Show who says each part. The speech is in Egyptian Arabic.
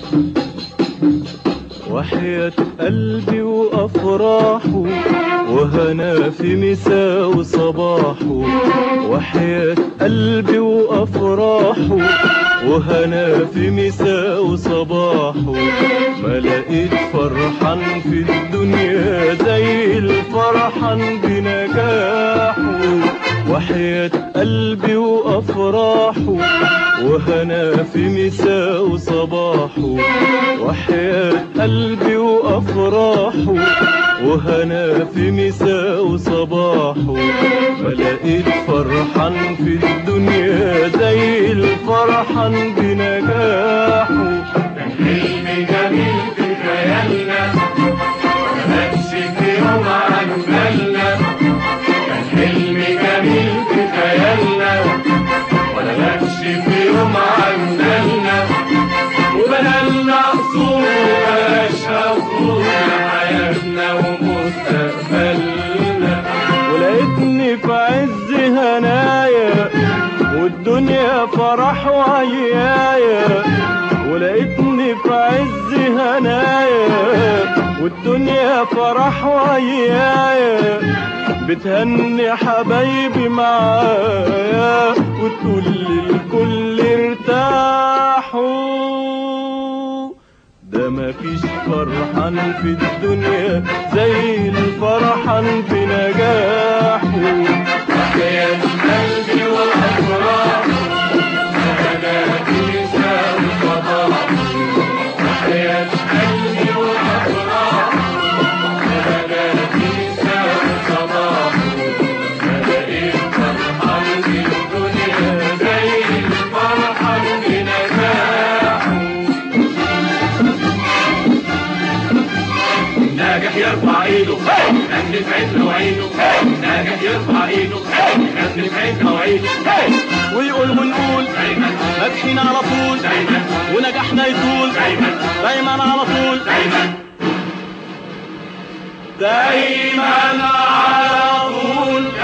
Speaker 1: وحياة قلبي وأفراحه وهنا في مساء وصباحه وحياة قلبي وأفراحه وهنا في مساء وصباحه ما لقيت فرحان في الدنيا زي الفرحان بنجاحه وحياة قلبي وأفراحه وهنا في مساء وصباحه وحياة قلبي وأفراحه وهنا في مساء وصباحه ما لقيت فرحان في الدنيا زي الفرحان بنجاحه
Speaker 2: كان حلم جميل في خيالنا مبقاش في يوم عن بالنا كان حلم جميل في خيالنا ولا غابش في يوم عن بالنا وبنالنا قصور وبلاش قصور حياتنا ومستقبلنا
Speaker 1: ولقيتني في عز هنايا والدنيا فرح وعيايا ولقيتني في عز هنايا والدنيا فرح وعيايا بتهني حبايبي معايا وتقول للكل ارتاحوا ده مفيش فرحان في الدنيا زي الفرحان بنجاحه
Speaker 2: حكاية قلبي والأفراح أنا كنيسة وصباح حكاية قلبي والأفراح أنا كنيسة وصباح بلاقي فرحان في الدنيا زي الفرحان بنجاحه ناجح يرفع ايده غني في عيننا وعينه ناجح يرفع ايده غني في عيننا وعينه
Speaker 1: ويقول ونقول
Speaker 2: دايما
Speaker 1: ناجحين على طول
Speaker 2: دايما
Speaker 1: ونجاحنا يطول
Speaker 2: دايما
Speaker 1: دايما على طول
Speaker 2: دايما
Speaker 1: دايما على طول